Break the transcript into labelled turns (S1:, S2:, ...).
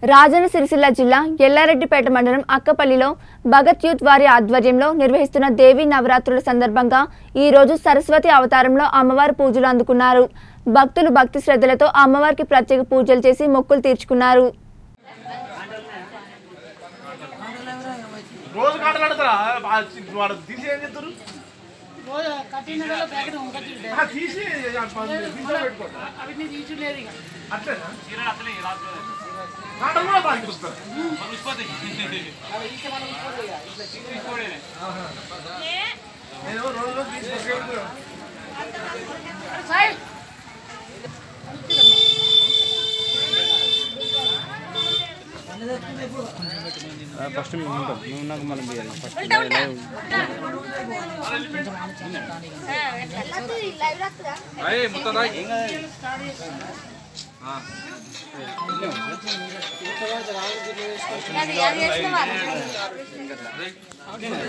S1: రాజన్న సిరిసిల్ల జిల్లా ఎల్లారెడ్డిపేట మండలం అక్కపల్లిలో భగత్ యూత్ వారి ఆధ్వర్యంలో నిర్వహిస్తున్న దేవీ నవరాత్రుల సందర్భంగా ఈ రోజు సరస్వతి అవతారంలో అమ్మవారి పూజలు అందుకున్నారు భక్తులు భక్తి శ్రద్ధలతో అమ్మవారికి ప్రత్యేక పూజలు చేసి మొక్కులు తీర్చుకున్నారు
S2: రోజు కాటలు ఆడతారా ఆ చి- వాడు తీసి ఏం చేస్తారు
S3: రోజు కట్టిన ప్యాకెట్ ఉంగచ్చుంటే
S2: ఆ, తీసి ఆ ప- దీంట్లో పెట్టుకోండి
S3: అవన్నీ తీసులేదు ఇక
S2: అట్లేనా కాటలు కూడా బాగా చూస్తారు నేను రోజు రోజు తీసి పట్టుకెళ్తున్నాను.
S3: సాయి
S4: ఫస్ట్ మేము ఉంటాం మేము ఉన్నాక మనం చేయాలి ఫస్ట్
S3: అది అది చేసిన వాళ్ళు.